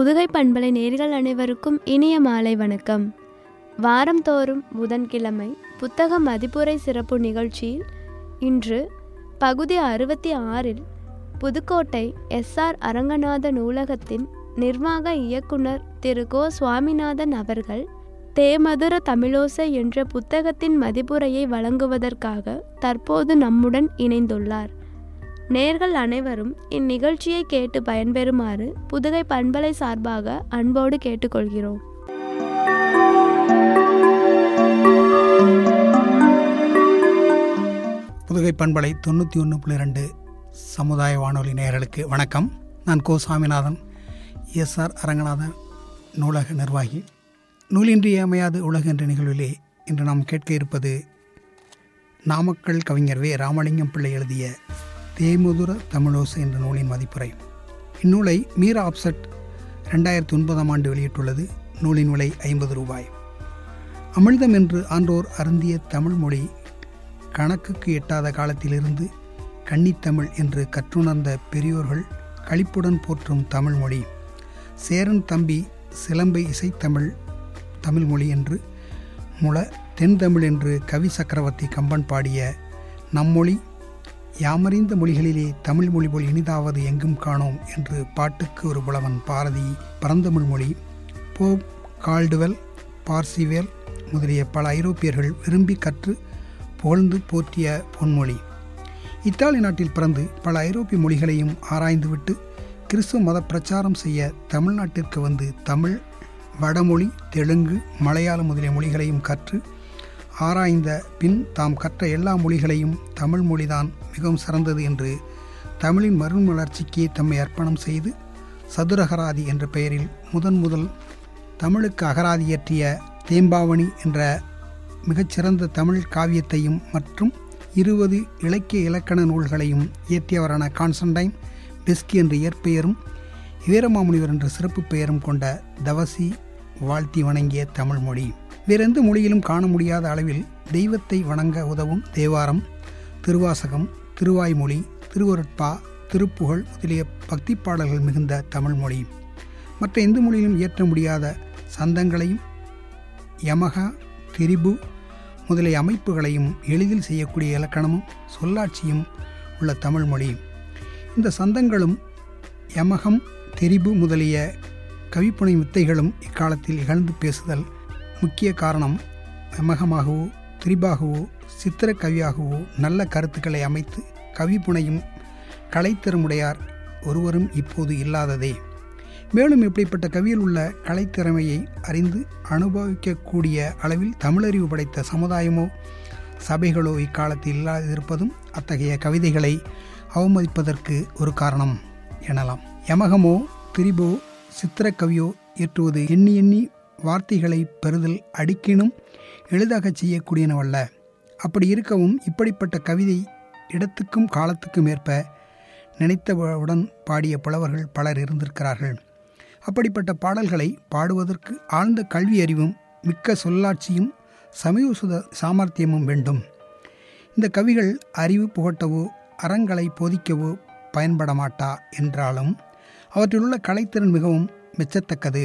புதுகை பண்பலை நேர்கள் அனைவருக்கும் இனிய மாலை வணக்கம் வாரந்தோறும் புதன்கிழமை புத்தக மதிப்புரை சிறப்பு நிகழ்ச்சியில் இன்று பகுதி அறுபத்தி ஆறில் புதுக்கோட்டை எஸ்ஆர் அரங்கநாத நூலகத்தின் நிர்வாக இயக்குனர் திரு கோ சுவாமிநாதன் அவர்கள் தேமதுர தமிழோசை என்ற புத்தகத்தின் மதிப்புரையை வழங்குவதற்காக தற்போது நம்முடன் இணைந்துள்ளார் நேர்கள் அனைவரும் இந்நிகழ்ச்சியை கேட்டு பயன்பெறுமாறு புதுகை பண்பலை சார்பாக அன்போடு கேட்டுக்கொள்கிறோம் புதுகை பண்பலை தொண்ணூற்றி ஒன்று புள்ளி ரெண்டு சமுதாய வானொலி நேயர்களுக்கு வணக்கம் நான் கோ சாமிநாதன் எஸ்ஆர் அரங்கநாதன் நூலக நிர்வாகி நூலின்றி அமையாது உலக என்ற நிகழ்விலே இன்று நாம் கேட்க இருப்பது நாமக்கல் கவிஞர் வே ராமலிங்கம் பிள்ளை எழுதிய தேமுதுர தமிழோசை என்ற நூலின் மதிப்புரை இந்நூலை மீரா ஆப்செட் ரெண்டாயிரத்தி ஒன்பதாம் ஆண்டு வெளியிட்டுள்ளது நூலின் விலை ஐம்பது ரூபாய் அமிழ்தம் என்று ஆன்றோர் அருந்திய தமிழ் மொழி கணக்குக்கு எட்டாத காலத்திலிருந்து கன்னித்தமிழ் என்று கற்றுணர்ந்த பெரியோர்கள் களிப்புடன் போற்றும் தமிழ் மொழி சேரன் தம்பி சிலம்பை இசைத்தமிழ் தமிழ் மொழி என்று முள தென் தமிழ் என்று கவி சக்கரவர்த்தி கம்பன் பாடிய நம்மொழி யாமறிந்த மொழிகளிலே தமிழ் மொழி போல் இனிதாவது எங்கும் காணோம் என்று பாட்டுக்கு ஒரு புலவன் பாரதி பரந்தமிழ் மொழி போப் கால்டுவெல் பார்சிவேல் முதலிய பல ஐரோப்பியர்கள் விரும்பி கற்று புகழ்ந்து போற்றிய பொன்மொழி இத்தாலி நாட்டில் பிறந்து பல ஐரோப்பிய மொழிகளையும் ஆராய்ந்துவிட்டு கிறிஸ்துவ மத பிரச்சாரம் செய்ய தமிழ்நாட்டிற்கு வந்து தமிழ் வடமொழி தெலுங்கு மலையாளம் முதலிய மொழிகளையும் கற்று ஆராய்ந்த பின் தாம் கற்ற எல்லா மொழிகளையும் தமிழ் மொழிதான் மிகவும் சிறந்தது என்று தமிழின் மறுமலர்ச்சிக்கு தம்மை அர்ப்பணம் செய்து சதுரகராதி என்ற பெயரில் முதன் முதல் தமிழுக்கு அகராதி இயற்றிய தேம்பாவணி என்ற மிகச்சிறந்த தமிழ் காவியத்தையும் மற்றும் இருபது இலக்கிய இலக்கண நூல்களையும் இயற்றியவரான கான்ஸ்டன்டைன் பெஸ்கி என்ற இயற்பெயரும் வீரமாமுனிவர் என்ற சிறப்பு பெயரும் கொண்ட தவசி வாழ்த்தி வணங்கிய தமிழ் மொழி வேறெந்த மொழியிலும் காண முடியாத அளவில் தெய்வத்தை வணங்க உதவும் தேவாரம் திருவாசகம் திருவாய்மொழி திருவருட்பா திருப்புகழ் முதலிய பக்தி பாடல்கள் மிகுந்த தமிழ் மொழி மற்ற எந்த மொழியிலும் இயற்ற முடியாத சந்தங்களையும் யமகா திரிபு முதலிய அமைப்புகளையும் எளிதில் செய்யக்கூடிய இலக்கணமும் சொல்லாட்சியும் உள்ள தமிழ் மொழி இந்த சந்தங்களும் யமகம் தெரிபு முதலிய கவிப்புனை வித்தைகளும் இக்காலத்தில் இகழ்ந்து பேசுதல் முக்கிய காரணம் யமகமாகவோ திரிபாகவோ சித்திர கவியாகவோ நல்ல கருத்துக்களை அமைத்து கவிப்புனையும் கலைத்திறமுடையார் ஒருவரும் இப்போது இல்லாததே மேலும் இப்படிப்பட்ட கவியில் உள்ள கலைத்திறமையை அறிந்து அனுபவிக்கக்கூடிய அளவில் தமிழறிவு படைத்த சமுதாயமோ சபைகளோ இக்காலத்தில் இல்லாதிருப்பதும் அத்தகைய கவிதைகளை அவமதிப்பதற்கு ஒரு காரணம் எனலாம் யமகமோ திரிபோ சித்திரக்கவியோ இயற்றுவது எண்ணி எண்ணி வார்த்தைகளை பெறுதல் அடிக்கினும் எளிதாக செய்யக்கூடியனவல்ல அப்படி இருக்கவும் இப்படிப்பட்ட கவிதை இடத்துக்கும் காலத்துக்கும் ஏற்ப நினைத்தவுடன் பாடிய புலவர்கள் பலர் இருந்திருக்கிறார்கள் அப்படிப்பட்ட பாடல்களை பாடுவதற்கு ஆழ்ந்த கல்வி அறிவும் மிக்க சொல்லாட்சியும் சமயோசுத சாமர்த்தியமும் வேண்டும் இந்த கவிகள் அறிவு புகட்டவோ அறங்களை போதிக்கவோ பயன்பட மாட்டா என்றாலும் அவற்றிலுள்ள கலைத்திறன் மிகவும் மெச்சத்தக்கது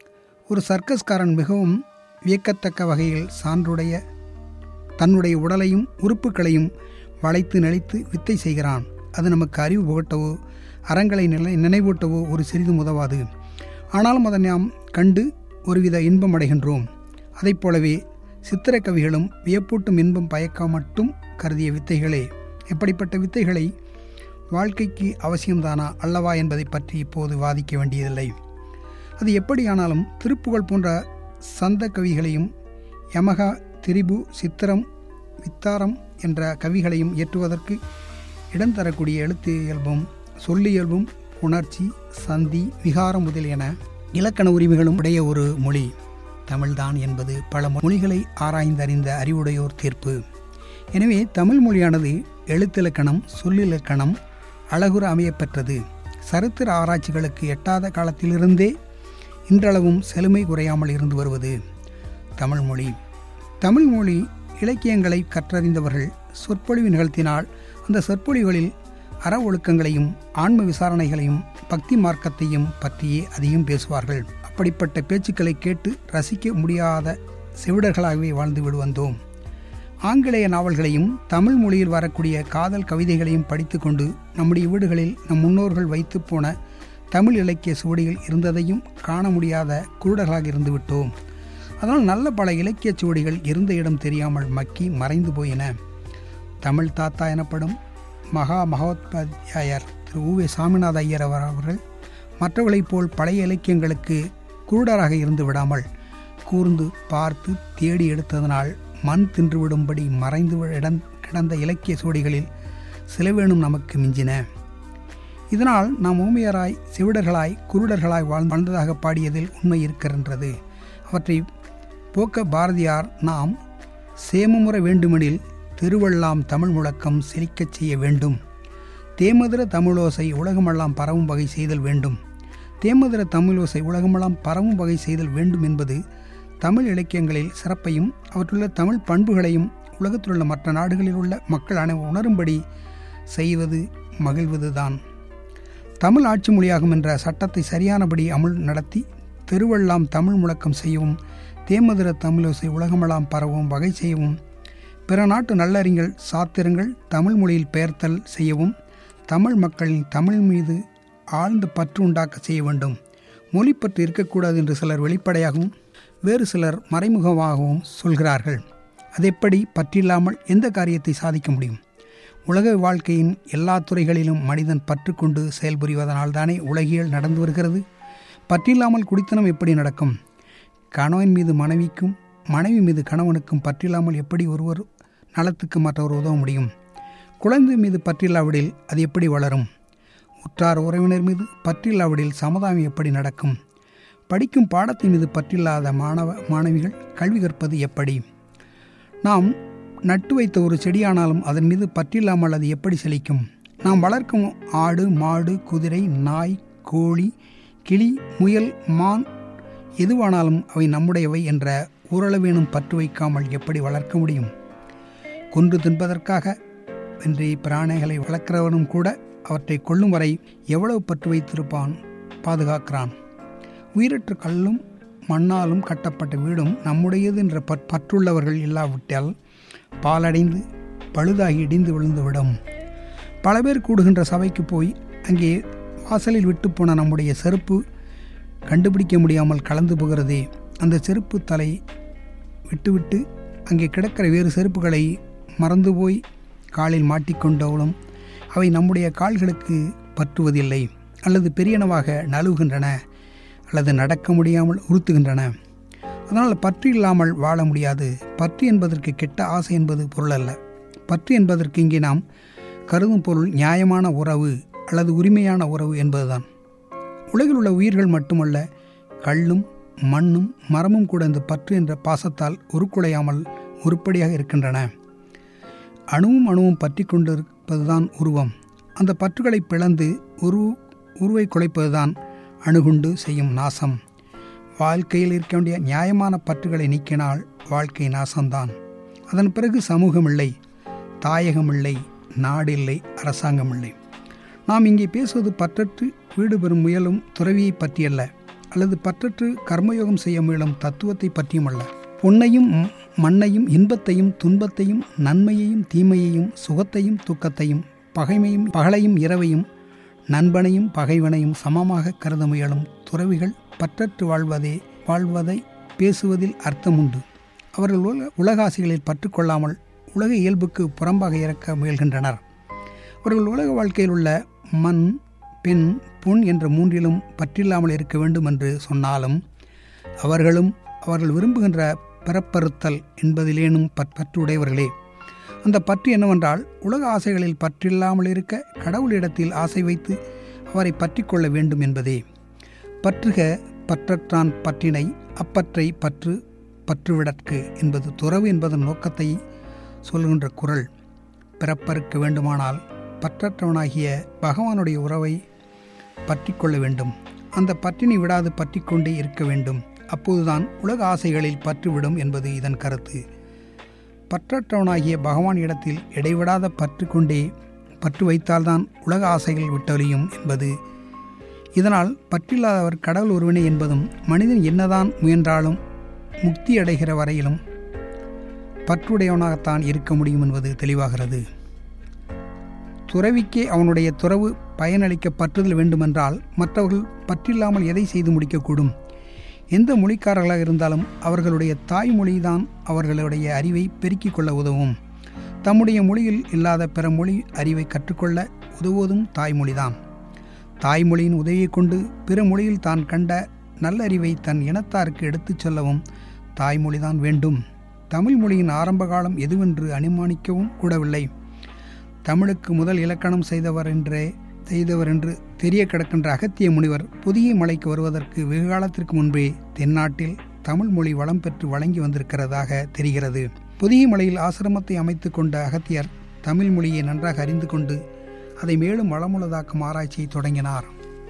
ஒரு சர்க்கஸ்காரன் மிகவும் வியக்கத்தக்க வகையில் சான்றுடைய தன்னுடைய உடலையும் உறுப்புகளையும் வளைத்து நெளித்து வித்தை செய்கிறான் அது நமக்கு அறிவு புகட்டவோ அறங்களை நிலை நினைவூட்டவோ ஒரு சிறிதும் உதவாது ஆனாலும் அதை நாம் கண்டு ஒருவித இன்பம் அடைகின்றோம் அதைப் போலவே சித்திர கவிகளும் வியப்பூட்டும் இன்பம் பயக்க மட்டும் கருதிய வித்தைகளே எப்படிப்பட்ட வித்தைகளை வாழ்க்கைக்கு அவசியம்தானா அல்லவா என்பதை பற்றி இப்போது வாதிக்க வேண்டியதில்லை அது எப்படியானாலும் திருப்புகழ் போன்ற சந்த கவிகளையும் யமகா திரிபு சித்திரம் வித்தாரம் என்ற கவிகளையும் இயற்றுவதற்கு இடம் தரக்கூடிய எழுத்து இயல்பும் சொல்லியல்பும் உணர்ச்சி சந்தி விகாரம் முதலியன இலக்கண உரிமைகளும் உடைய ஒரு மொழி தமிழ்தான் என்பது பல மொழிகளை ஆராய்ந்தறிந்த அறிவுடையோர் தீர்ப்பு எனவே தமிழ் மொழியானது எழுத்திலக்கணம் சொல்லிலக்கணம் அழகுற அமையப்பெற்றது சரித்திர ஆராய்ச்சிகளுக்கு எட்டாத காலத்திலிருந்தே இன்றளவும் செழுமை குறையாமல் இருந்து வருவது தமிழ் மொழி தமிழ் மொழி இலக்கியங்களை கற்றறிந்தவர்கள் சொற்பொழிவு நிகழ்த்தினால் அந்த சொற்பொழிவுகளில் அற ஒழுக்கங்களையும் ஆன்ம விசாரணைகளையும் பக்தி மார்க்கத்தையும் பற்றியே அதிகம் பேசுவார்கள் அப்படிப்பட்ட பேச்சுக்களை கேட்டு ரசிக்க முடியாத செவிடர்களாகவே வாழ்ந்து விடுவந்தோம் ஆங்கிலேய நாவல்களையும் தமிழ் மொழியில் வரக்கூடிய காதல் கவிதைகளையும் படித்துக்கொண்டு நம்முடைய வீடுகளில் நம் முன்னோர்கள் வைத்து போன தமிழ் இலக்கிய சுவடிகள் இருந்ததையும் காண முடியாத குருடர்களாக இருந்து விட்டோம் அதனால் நல்ல பல இலக்கிய சுவடிகள் இருந்த இடம் தெரியாமல் மக்கி மறைந்து போயின தமிழ் தாத்தா எனப்படும் மகா மகோத்பாத்தியாயர் திரு உவே சாமிநாத ஐயர் அவர் அவர்கள் மற்றவர்களைப் போல் பழைய இலக்கியங்களுக்கு குருடராக இருந்து விடாமல் கூர்ந்து பார்த்து தேடி எடுத்ததனால் மண் தின்றுவிடும்படி மறைந்து இடம் கிடந்த இலக்கிய சுவடிகளில் சிலவேனும் நமக்கு மிஞ்சின இதனால் நாம் ஊமையராய் செவிடர்களாய் குருடர்களாய் வாழ் வாழ்ந்ததாக பாடியதில் உண்மை இருக்கின்றது அவற்றை போக்க பாரதியார் நாம் சேமமுற வேண்டுமெனில் திருவள்ளாம் தமிழ் முழக்கம் செழிக்கச் செய்ய வேண்டும் தேமதுர தமிழோசை உலகமெல்லாம் பரவும் வகை செய்தல் வேண்டும் தேமதுர தமிழோசை உலகமெல்லாம் பரவும் வகை செய்தல் வேண்டும் என்பது தமிழ் இலக்கியங்களில் சிறப்பையும் அவற்றுள்ள தமிழ் பண்புகளையும் உலகத்திலுள்ள மற்ற நாடுகளில் உள்ள மக்கள் அனை உணரும்படி செய்வது மகிழ்வதுதான் தமிழ் ஆட்சி மொழியாகும் என்ற சட்டத்தை சரியானபடி அமுல் நடத்தி தெருவெல்லாம் தமிழ் முழக்கம் செய்யவும் தேமதுர தமிழோசை உலகமெல்லாம் பரவும் வகை செய்யவும் பிற நாட்டு நல்லறிஞர்கள் சாத்திரங்கள் தமிழ் மொழியில் பெயர்த்தல் செய்யவும் தமிழ் மக்களின் தமிழ் மீது ஆழ்ந்த பற்று உண்டாக்க செய்ய வேண்டும் மொழிப்பற்று இருக்கக்கூடாது என்று சிலர் வெளிப்படையாகவும் வேறு சிலர் மறைமுகமாகவும் சொல்கிறார்கள் அதெப்படி பற்றில்லாமல் எந்த காரியத்தை சாதிக்க முடியும் உலக வாழ்க்கையின் எல்லா துறைகளிலும் மனிதன் பற்று கொண்டு செயல்புரிவதனால் தானே உலகியல் நடந்து வருகிறது பற்றில்லாமல் குடித்தனம் எப்படி நடக்கும் கணவன் மீது மனைவிக்கும் மனைவி மீது கணவனுக்கும் பற்றில்லாமல் எப்படி ஒருவர் நலத்துக்கு மற்றவர் உதவ முடியும் குழந்தை மீது பற்றில்லாவிடில் அது எப்படி வளரும் உற்றார் உறவினர் மீது பற்றில்லாவிடில் சமுதாயம் எப்படி நடக்கும் படிக்கும் பாடத்தின் மீது பற்றில்லாத மாணவ மாணவிகள் கல்வி கற்பது எப்படி நாம் நட்டு வைத்த ஒரு செடியானாலும் அதன் மீது பற்றில்லாமல் அது எப்படி செழிக்கும் நாம் வளர்க்கும் ஆடு மாடு குதிரை நாய் கோழி கிளி முயல் மான் எதுவானாலும் அவை நம்முடையவை என்ற ஊரளவேனும் பற்று வைக்காமல் எப்படி வளர்க்க முடியும் கொன்று தின்பதற்காக வென்றி பிராணிகளை வளர்க்கிறவனும் கூட அவற்றை கொள்ளும் வரை எவ்வளவு பற்று வைத்திருப்பான் பாதுகாக்கிறான் உயிரற்ற கல்லும் மண்ணாலும் கட்டப்பட்ட வீடும் நம்முடையது என்ற பற் பற்றுள்ளவர்கள் இல்லாவிட்டால் பாலடைந்து பழுதாகி இடிந்து விழுந்துவிடும் பல பேர் கூடுகின்ற சபைக்கு போய் அங்கே வாசலில் விட்டு போன நம்முடைய செருப்பு கண்டுபிடிக்க முடியாமல் கலந்து போகிறதே அந்த செருப்பு தலை விட்டுவிட்டு அங்கே கிடக்கிற வேறு செருப்புகளை மறந்து போய் காலில் மாட்டிக்கொண்டவளும் அவை நம்முடைய கால்களுக்கு பற்றுவதில்லை அல்லது பெரியனவாக நழுவுகின்றன அல்லது நடக்க முடியாமல் உறுத்துகின்றன அதனால் பற்று இல்லாமல் வாழ முடியாது பற்று என்பதற்கு கெட்ட ஆசை என்பது பொருள் அல்ல பற்று என்பதற்கு இங்கே நாம் கருதும் பொருள் நியாயமான உறவு அல்லது உரிமையான உறவு என்பதுதான் உலகில் உள்ள உயிர்கள் மட்டுமல்ல கல்லும் மண்ணும் மரமும் கூட இந்த பற்று என்ற பாசத்தால் உருக்குலையாமல் உருப்படியாக இருக்கின்றன அணுவும் அணுவும் பற்றி கொண்டிருப்பதுதான் உருவம் அந்த பற்றுகளை பிளந்து உரு உருவை குலைப்பதுதான் அணுகுண்டு செய்யும் நாசம் வாழ்க்கையில் இருக்க வேண்டிய நியாயமான பற்றுகளை நீக்கினால் வாழ்க்கை நாசம்தான் அதன் பிறகு சமூகம் இல்லை தாயகம் இல்லை நாடு இல்லை அரசாங்கம் இல்லை நாம் இங்கே பேசுவது பற்றற்று வீடு பெறும் முயலும் துறவியை பற்றியல்ல அல்லது பற்றற்று கர்மயோகம் செய்ய முயலும் தத்துவத்தை பற்றியும் அல்ல பொன்னையும் மண்ணையும் இன்பத்தையும் துன்பத்தையும் நன்மையையும் தீமையையும் சுகத்தையும் துக்கத்தையும் பகைமையும் பகலையும் இரவையும் நண்பனையும் பகைவனையும் சமமாக கருத முயலும் துறவிகள் பற்றற்று வாழ்வதே வாழ்வதை பேசுவதில் அர்த்தமுண்டு அவர்கள் உலக உலகாசிகளில் பற்றுக்கொள்ளாமல் உலக இயல்புக்கு புறம்பாக இறக்க முயல்கின்றனர் அவர்கள் உலக வாழ்க்கையில் உள்ள மண் பெண் பொன் என்ற மூன்றிலும் பற்றில்லாமல் இருக்க வேண்டும் என்று சொன்னாலும் அவர்களும் அவர்கள் விரும்புகின்ற பிறப்பறுத்தல் என்பதிலேனும் பற்றுடையவர்களே அந்த பற்று என்னவென்றால் உலக ஆசைகளில் பற்றில்லாமல் இருக்க கடவுளிடத்தில் ஆசை வைத்து அவரை பற்றி கொள்ள வேண்டும் என்பதே பற்றுக பற்றற்றான் பற்றினை அப்பற்றை பற்று பற்றுவிடற்கு என்பது துறவு என்பதன் நோக்கத்தை சொல்கின்ற குரல் பிறப்பறுக்க வேண்டுமானால் பற்றற்றவனாகிய பகவானுடைய உறவை பற்றி கொள்ள வேண்டும் அந்த பற்றினை விடாது பற்றி கொண்டே இருக்க வேண்டும் அப்போதுதான் உலக ஆசைகளில் பற்றுவிடும் என்பது இதன் கருத்து பற்றற்றவனாகிய பகவான் இடத்தில் இடைவிடாத பற்று கொண்டே பற்று வைத்தால்தான் உலக ஆசைகள் விட்டொழியும் என்பது இதனால் பற்றில்லாதவர் கடவுள் ஒருவனே என்பதும் மனிதன் என்னதான் முயன்றாலும் முக்தி அடைகிற வரையிலும் பற்றுடையவனாகத்தான் இருக்க முடியும் என்பது தெளிவாகிறது துறவிக்கே அவனுடைய துறவு பயனளிக்க பற்றுதல் வேண்டுமென்றால் மற்றவர்கள் பற்றில்லாமல் எதை செய்து முடிக்கக்கூடும் எந்த மொழிக்காரர்களாக இருந்தாலும் அவர்களுடைய தாய்மொழிதான் அவர்களுடைய அறிவை பெருக்கிக் கொள்ள உதவும் தம்முடைய மொழியில் இல்லாத பிற மொழி அறிவை கற்றுக்கொள்ள உதவுவதும் தாய்மொழிதான் தாய்மொழியின் உதவியை கொண்டு பிற மொழியில் தான் கண்ட நல்லறிவை தன் இனத்தாருக்கு எடுத்துச் சொல்லவும் தாய்மொழிதான் வேண்டும் தமிழ் மொழியின் ஆரம்ப காலம் எதுவென்று அனுமானிக்கவும் கூடவில்லை தமிழுக்கு முதல் இலக்கணம் செய்தவர் என்றே செய்தவர் என்று தெரிய கிடக்கின்ற அகத்திய முனிவர் புதிய மலைக்கு வருவதற்கு வெகு காலத்திற்கு முன்பே தென்னாட்டில் தமிழ் மொழி வளம் பெற்று வழங்கி வந்திருக்கிறதாக தெரிகிறது புதிய மலையில் ஆசிரமத்தை அமைத்து கொண்ட அகத்தியர் தமிழ் மொழியை நன்றாக அறிந்து கொண்டு அதை மேலும் வளமுள்ளதாக்கும் ஆராய்ச்சியை தொடங்கினார்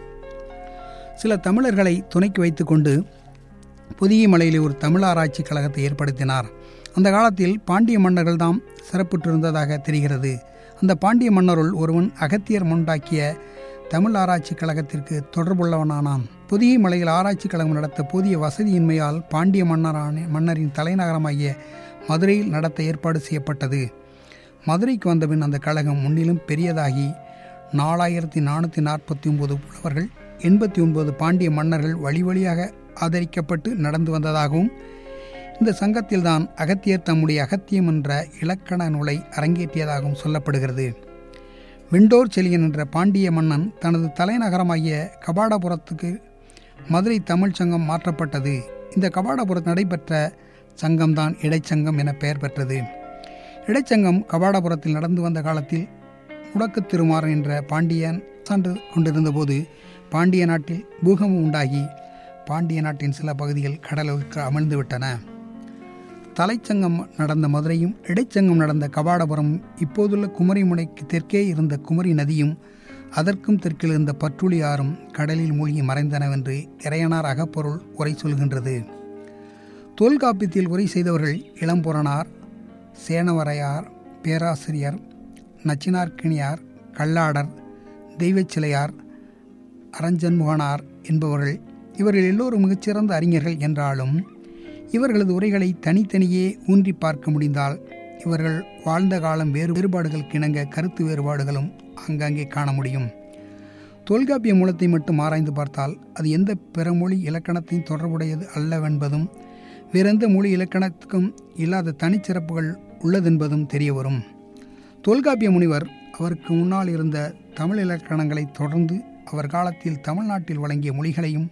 சில தமிழர்களை துணைக்கு வைத்துக்கொண்டு புதிய மலையில் ஒரு தமிழ் ஆராய்ச்சி கழகத்தை ஏற்படுத்தினார் அந்த காலத்தில் பாண்டிய மன்னர்கள் தாம் சிறப்புற்றிருந்ததாக தெரிகிறது அந்த பாண்டிய மன்னருள் ஒருவன் அகத்தியர் முண்டாக்கிய தமிழ் ஆராய்ச்சி கழகத்திற்கு தொடர்புள்ளவனானான் புதிய மலையில் ஆராய்ச்சி கழகம் நடத்த போதிய வசதியின்மையால் பாண்டிய மன்னரான மன்னரின் தலைநகரமாகிய மதுரையில் நடத்த ஏற்பாடு செய்யப்பட்டது மதுரைக்கு வந்தபின் அந்த கழகம் முன்னிலும் பெரியதாகி நாலாயிரத்தி நானூற்றி நாற்பத்தி ஒன்பது புலவர்கள் எண்பத்தி ஒன்பது பாண்டிய மன்னர்கள் வழி வழியாக ஆதரிக்கப்பட்டு நடந்து வந்ததாகவும் இந்த சங்கத்தில்தான் அகத்தியர் தம்முடைய அகத்தியம் என்ற இலக்கண நூலை அரங்கேற்றியதாகவும் சொல்லப்படுகிறது வெண்டோர் செலியன் என்ற பாண்டிய மன்னன் தனது தலைநகரமாகிய கபாடபுரத்துக்கு மதுரை தமிழ்ச் சங்கம் மாற்றப்பட்டது இந்த கபாடபுரத்தில் நடைபெற்ற சங்கம்தான் இடைச்சங்கம் என பெயர் பெற்றது இடைச்சங்கம் கபாடபுரத்தில் நடந்து வந்த காலத்தில் முடக்கு திருமாறன் என்ற பாண்டியன் சான்று கொண்டிருந்தபோது பாண்டிய நாட்டில் பூகம்பம் உண்டாகி பாண்டிய நாட்டின் சில பகுதிகள் கடலுக்கு அமிழ்ந்துவிட்டன தலைச்சங்கம் நடந்த மதுரையும் இடைச்சங்கம் நடந்த கபாடபுரம் இப்போதுள்ள குமரிமுனைக்கு தெற்கே இருந்த குமரி நதியும் அதற்கும் தெற்கில் இருந்த பற்றுளி ஆறும் கடலில் மூழ்கி மறைந்தனவென்று இறையனார் அகப்பொருள் உரை சொல்கின்றது தொல்காப்பியத்தில் உரை செய்தவர்கள் இளம்புறனார் சேனவரையார் பேராசிரியர் நச்சினார்க்கிணியார் கல்லாடர் தெய்வச்சிலையார் அரஞ்சன்முகனார் என்பவர்கள் இவர்கள் எல்லோரும் மிகச்சிறந்த அறிஞர்கள் என்றாலும் இவர்களது உரைகளை தனித்தனியே ஊன்றி பார்க்க முடிந்தால் இவர்கள் வாழ்ந்த காலம் வேறு வேறுபாடுகளுக்கு இணங்க கருத்து வேறுபாடுகளும் அங்கங்கே காண முடியும் தொல்காப்பிய மூலத்தை மட்டும் ஆராய்ந்து பார்த்தால் அது எந்த பிறமொழி இலக்கணத்தையும் தொடர்புடையது அல்லவென்பதும் வேறெந்த மொழி இலக்கணத்துக்கும் இல்லாத தனிச்சிறப்புகள் உள்ளதென்பதும் தெரிய வரும் தொல்காப்பிய முனிவர் அவருக்கு முன்னால் இருந்த தமிழ் இலக்கணங்களை தொடர்ந்து அவர் காலத்தில் தமிழ்நாட்டில் வழங்கிய மொழிகளையும்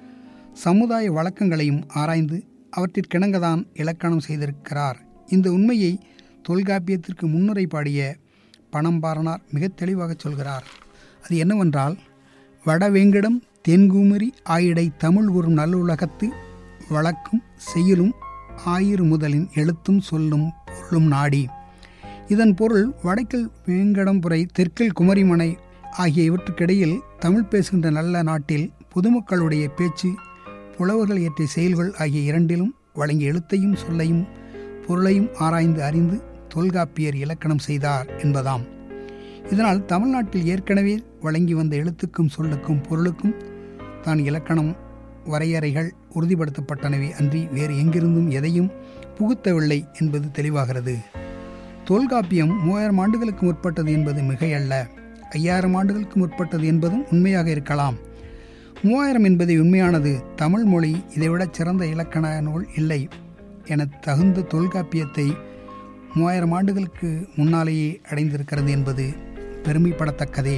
சமுதாய வழக்கங்களையும் ஆராய்ந்து அவற்றிற்கிணங்கதான் இலக்கணம் செய்திருக்கிறார் இந்த உண்மையை தொல்காப்பியத்திற்கு முன்னுரை பாடிய பணம்பாரனார் மிக தெளிவாக சொல்கிறார் அது என்னவென்றால் வடவேங்கிடம் தென்குமரி ஆயிடை தமிழ் கூறும் நல்லுலகத்து வழக்கும் செய்யலும் ஆயிரு முதலின் எழுத்தும் சொல்லும் பொருளும் நாடி இதன் பொருள் வடக்கில் வேங்கடம்புரை தெற்கில் குமரிமனை ஆகிய இவற்றுக்கிடையில் தமிழ் பேசுகின்ற நல்ல நாட்டில் பொதுமக்களுடைய பேச்சு புலவர்கள் இயற்றிய செயல்கள் ஆகிய இரண்டிலும் வழங்கிய எழுத்தையும் சொல்லையும் பொருளையும் ஆராய்ந்து அறிந்து தொல்காப்பியர் இலக்கணம் செய்தார் என்பதாம் இதனால் தமிழ்நாட்டில் ஏற்கனவே வழங்கி வந்த எழுத்துக்கும் சொல்லுக்கும் பொருளுக்கும் தான் இலக்கணம் வரையறைகள் உறுதிப்படுத்தப்பட்டனவே அன்றி வேறு எங்கிருந்தும் எதையும் புகுத்தவில்லை என்பது தெளிவாகிறது தொல்காப்பியம் மூவாயிரம் ஆண்டுகளுக்கு முற்பட்டது என்பது மிகையல்ல ஐயாயிரம் ஆண்டுகளுக்கு முற்பட்டது என்பதும் உண்மையாக இருக்கலாம் மூவாயிரம் என்பது உண்மையானது தமிழ் மொழி இதைவிட சிறந்த இலக்கண நூல் இல்லை என தகுந்த தொல்காப்பியத்தை மூவாயிரம் ஆண்டுகளுக்கு முன்னாலேயே அடைந்திருக்கிறது என்பது பெருமைப்படத்தக்கதே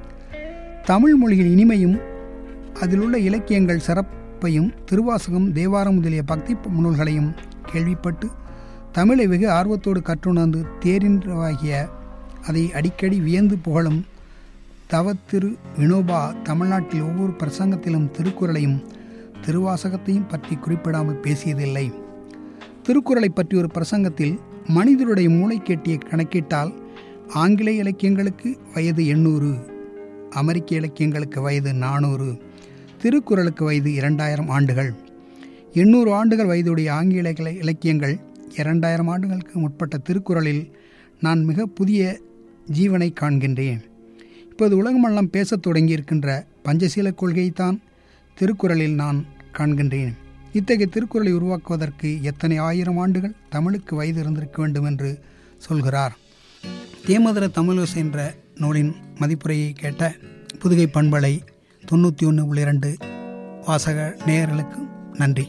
தமிழ் மொழியின் இனிமையும் அதிலுள்ள இலக்கியங்கள் சிறப்பையும் திருவாசகம் தேவாரம் முதலிய பக்தி நூல்களையும் கேள்விப்பட்டு தமிழை வெகு ஆர்வத்தோடு கற்றுணர்ந்து தேரின்றவாகிய அதை அடிக்கடி வியந்து புகழும் தவத்திரு வினோபா தமிழ்நாட்டில் ஒவ்வொரு பிரசங்கத்திலும் திருக்குறளையும் திருவாசகத்தையும் பற்றி குறிப்பிடாமல் பேசியதில்லை திருக்குறளை பற்றி ஒரு பிரசங்கத்தில் மனிதருடைய மூளை கேட்டிய கணக்கிட்டால் ஆங்கில இலக்கியங்களுக்கு வயது எண்ணூறு அமெரிக்க இலக்கியங்களுக்கு வயது நானூறு திருக்குறளுக்கு வயது இரண்டாயிரம் ஆண்டுகள் எண்ணூறு ஆண்டுகள் வயதுடைய ஆங்கில இலக்கியங்கள் இரண்டாயிரம் ஆண்டுகளுக்கு முற்பட்ட திருக்குறளில் நான் மிக புதிய ஜீவனை காண்கின்றேன் இப்போது உலகமெல்லாம் பேசத் தொடங்கியிருக்கின்ற பஞ்சசீல கொள்கையைத்தான் திருக்குறளில் நான் காண்கின்றேன் இத்தகைய திருக்குறளை உருவாக்குவதற்கு எத்தனை ஆயிரம் ஆண்டுகள் தமிழுக்கு வயது இருந்திருக்க வேண்டும் என்று சொல்கிறார் தேமதுர தமிழோசை என்ற நூலின் மதிப்புரையை கேட்ட புதுகை பண்பலை தொண்ணூற்றி ஒன்று புள்ளி இரண்டு வாசக நேயர்களுக்கு நன்றி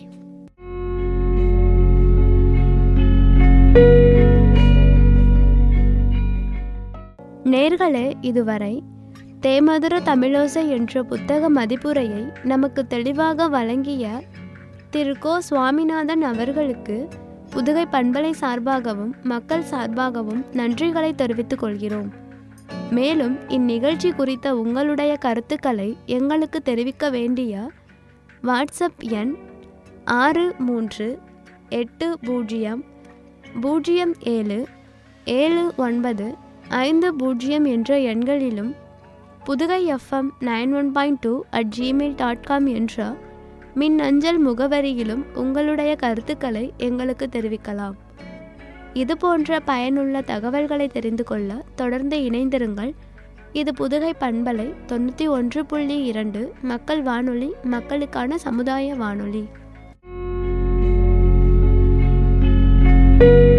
நேர்களே இதுவரை தேமதுர தமிழோசை என்ற புத்தக மதிப்புரையை நமக்கு தெளிவாக வழங்கிய திரு கோ சுவாமிநாதன் அவர்களுக்கு புதுகை பண்பலை சார்பாகவும் மக்கள் சார்பாகவும் நன்றிகளை தெரிவித்துக் கொள்கிறோம் மேலும் இந்நிகழ்ச்சி குறித்த உங்களுடைய கருத்துக்களை எங்களுக்கு தெரிவிக்க வேண்டிய வாட்ஸ்அப் எண் ஆறு மூன்று எட்டு பூஜ்ஜியம் பூஜ்ஜியம் ஏழு ஏழு ஒன்பது ஐந்து பூஜ்ஜியம் என்ற எண்களிலும் Pudugai FM nine one point two at Gmail dot com என்ற மின் அஞ்சல் முகவரியிலும் உங்களுடைய கருத்துக்களை எங்களுக்கு தெரிவிக்கலாம் இது போன்ற பயனுள்ள தகவல்களை தெரிந்து கொள்ள தொடர்ந்து இணைந்திருங்கள் இது புதுகை பண்பலை தொண்ணூற்றி ஒன்று புள்ளி இரண்டு மக்கள் வானொலி மக்களுக்கான சமுதாய வானொலி